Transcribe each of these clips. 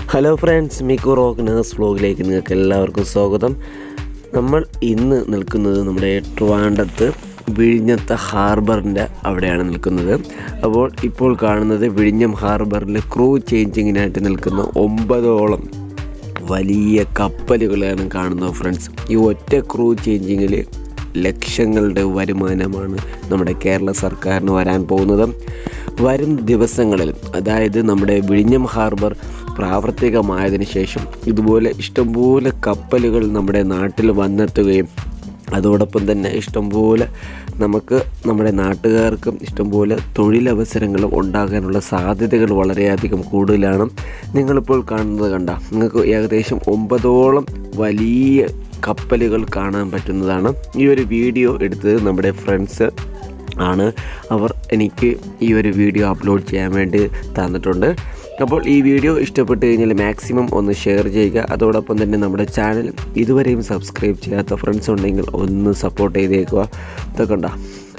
hello friends Mikku rock nurse വ്ലോഗിലേക്ക് നിങ്ങൾക്ക് എല്ലാവർക്കും സ്വാഗതം നമ്മൾ ഇന്ന് നിൽക്കുന്നത് നമ്മുടെ ട്രിവാൻഡത്ത് വിഴിഞ്ഞത്തെ ഹാർബറിൻ്റെ അവിടെയാണ് നിൽക്കുന്നത് അപ്പോൾ ഇപ്പോൾ കാണുന്നത് വിഴിഞ്ഞം ഹാർബറിൽ ക്രൂ ചേഞ്ചിങ്ങിനായിട്ട് നിൽക്കുന്ന ഒമ്പതോളം വലിയ കപ്പലുകളാണ് കാണുന്നത് ഫ്രണ്ട്സ് ഈ ഒറ്റ ക്രൂ ചേഞ്ചിങ്ങിൽ ലക്ഷങ്ങളുടെ വരുമാനമാണ് നമ്മുടെ കേരള സർക്കാരിന് വരാൻ പോകുന്നത് വരും ദിവസങ്ങളിൽ അതായത് നമ്മുടെ വിഴിഞ്ഞം ഹാർബർ പ്രാവർത്തികമായതിനു ശേഷം ഇതുപോലെ ഇഷ്ടംപോലെ കപ്പലുകൾ നമ്മുടെ നാട്ടിൽ വന്നെത്തുകയും അതോടൊപ്പം തന്നെ ഇഷ്ടംപോലെ നമുക്ക് നമ്മുടെ നാട്ടുകാർക്കും ഇഷ്ടംപോലെ തൊഴിലവസരങ്ങളും ഉണ്ടാകാനുള്ള സാധ്യതകൾ വളരെയധികം കൂടുതലാണ് നിങ്ങളിപ്പോൾ കാണുന്നത് കണ്ട നിങ്ങൾക്ക് ഏകദേശം ഒമ്പതോളം വലിയ കപ്പലുകൾ കാണാൻ പറ്റുന്നതാണ് ഈ ഒരു വീഡിയോ എടുത്തത് നമ്മുടെ ഫ്രണ്ട്സ് ആണ് അവർ എനിക്ക് ഈ ഒരു വീഡിയോ അപ്ലോഡ് ചെയ്യാൻ വേണ്ടി തന്നിട്ടുണ്ട് അപ്പോൾ ഈ വീഡിയോ ഇഷ്ടപ്പെട്ട് കഴിഞ്ഞാൽ മാക്സിമം ഒന്ന് ഷെയർ ചെയ്യുക അതോടൊപ്പം തന്നെ നമ്മുടെ ചാനൽ ഇതുവരെയും സബ്സ്ക്രൈബ് ചെയ്യാത്ത ഫ്രണ്ട്സ് ഉണ്ടെങ്കിൽ ഒന്ന് സപ്പോർട്ട് ചെയ്തേക്കുക ഇതൊക്കെ ഉണ്ടോ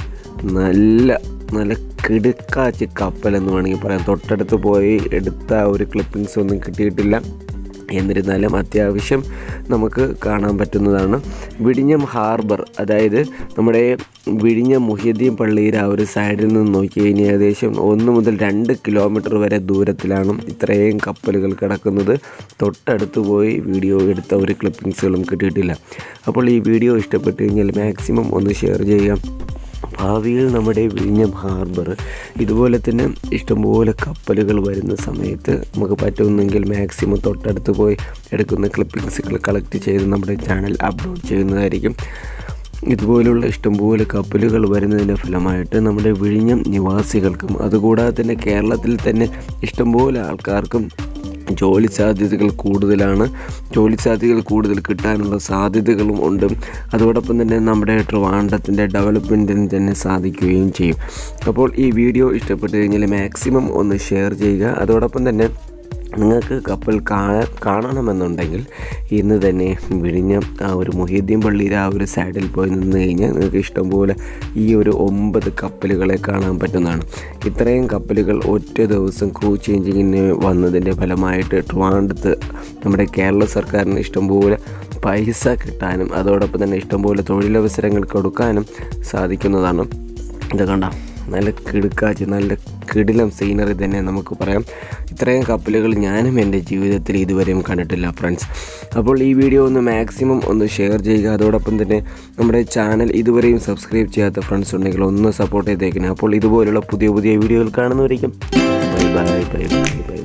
നല്ല നല്ല കിടുക്കാച്ച് കപ്പലെന്ന് വേണമെങ്കിൽ പറയാം തൊട്ടടുത്ത് പോയി എടുത്ത ആ ഒരു ക്ലിപ്പിങ്സ് ഒന്നും കിട്ടിയിട്ടില്ല എന്നിരുന്നാലും അത്യാവശ്യം നമുക്ക് കാണാൻ പറ്റുന്നതാണ് വിഴിഞ്ഞം ഹാർബർ അതായത് നമ്മുടെ വിഴിഞ്ഞം മുഹ്യദ്ദീൻ പള്ളിയുടെ ആ ഒരു സൈഡിൽ നിന്ന് നോക്കി കഴിഞ്ഞാൽ ഏകദേശം ഒന്ന് മുതൽ രണ്ട് കിലോമീറ്റർ വരെ ദൂരത്തിലാണ് ഇത്രയും കപ്പലുകൾ കിടക്കുന്നത് തൊട്ടടുത്ത് പോയി വീഡിയോ എടുത്ത ഒരു ക്ലിപ്പിങ്സുകളും കിട്ടിയിട്ടില്ല അപ്പോൾ ഈ വീഡിയോ ഇഷ്ടപ്പെട്ട് കഴിഞ്ഞാൽ മാക്സിമം ഒന്ന് ഷെയർ ചെയ്യാം ഭാവിയിൽ നമ്മുടെ വിഴിഞ്ഞം ഹാർബർ ഇതുപോലെ തന്നെ ഇഷ്ടംപോലെ കപ്പലുകൾ വരുന്ന സമയത്ത് നമുക്ക് പറ്റുമെങ്കിൽ മാക്സിമം തൊട്ടടുത്ത് പോയി എടുക്കുന്ന ക്ലിപ്പിങ്സുകൾ കളക്ട് ചെയ്ത് നമ്മുടെ ചാനൽ അപ്ലോഡ് ചെയ്യുന്നതായിരിക്കും ഇതുപോലുള്ള ഇഷ്ടംപോലെ കപ്പലുകൾ വരുന്നതിൻ്റെ ഫലമായിട്ട് നമ്മുടെ വിഴിഞ്ഞം നിവാസികൾക്കും അതുകൂടാതെ തന്നെ കേരളത്തിൽ തന്നെ ഇഷ്ടംപോലെ ആൾക്കാർക്കും ജോലി സാധ്യതകൾ കൂടുതലാണ് ജോലി സാധ്യതകൾ കൂടുതൽ കിട്ടാനുള്ള സാധ്യതകളും ഉണ്ട് അതോടൊപ്പം തന്നെ നമ്മുടെ ട്രിവാൻഡത്തിൻ്റെ ഡെവലപ്മെൻറ്റിന് തന്നെ സാധിക്കുകയും ചെയ്യും അപ്പോൾ ഈ വീഡിയോ ഇഷ്ടപ്പെട്ട് കഴിഞ്ഞാൽ മാക്സിമം ഒന്ന് ഷെയർ ചെയ്യുക അതോടൊപ്പം തന്നെ നിങ്ങൾക്ക് കപ്പൽ കാണാൻ കാണണമെന്നുണ്ടെങ്കിൽ ഇന്ന് തന്നെ വിഴിഞ്ഞ ആ ഒരു മൊഹീദ്ദീൻ പള്ളിയുടെ ആ ഒരു സൈഡിൽ പോയി നിന്ന് കഴിഞ്ഞാൽ നിങ്ങൾക്ക് ഇഷ്ടംപോലെ ഈ ഒരു ഒമ്പത് കപ്പലുകളെ കാണാൻ പറ്റുന്നതാണ് ഇത്രയും കപ്പലുകൾ ഒറ്റ ദിവസം ക്രൂ ചേഞ്ചിങ്ങിന് വന്നതിൻ്റെ ഫലമായിട്ട് ട്രിവാൻഡത്ത് നമ്മുടെ കേരള സർക്കാരിന് ഇഷ്ടംപോലെ പൈസ കിട്ടാനും അതോടൊപ്പം തന്നെ ഇഷ്ടംപോലെ തൊഴിലവസരങ്ങൾ കൊടുക്കാനും സാധിക്കുന്നതാണ് ഇത് കണ്ട നല്ല കിടുക്കാച്ച് നല്ല കിടിലം സീനറി തന്നെ നമുക്ക് പറയാം ഇത്രയും കപ്പലുകൾ ഞാനും എൻ്റെ ജീവിതത്തിൽ ഇതുവരെയും കണ്ടിട്ടില്ല ഫ്രണ്ട്സ് അപ്പോൾ ഈ വീഡിയോ ഒന്ന് മാക്സിമം ഒന്ന് ഷെയർ ചെയ്യുക അതോടൊപ്പം തന്നെ നമ്മുടെ ചാനൽ ഇതുവരെയും സബ്സ്ക്രൈബ് ചെയ്യാത്ത ഫ്രണ്ട്സ് ഉണ്ടെങ്കിൽ ഒന്ന് സപ്പോർട്ട് ചെയ്തേക്കണം അപ്പോൾ ഇതുപോലുള്ള പുതിയ പുതിയ വീഡിയോകൾ കാണുന്നവരിക്കും bye bye bye bye by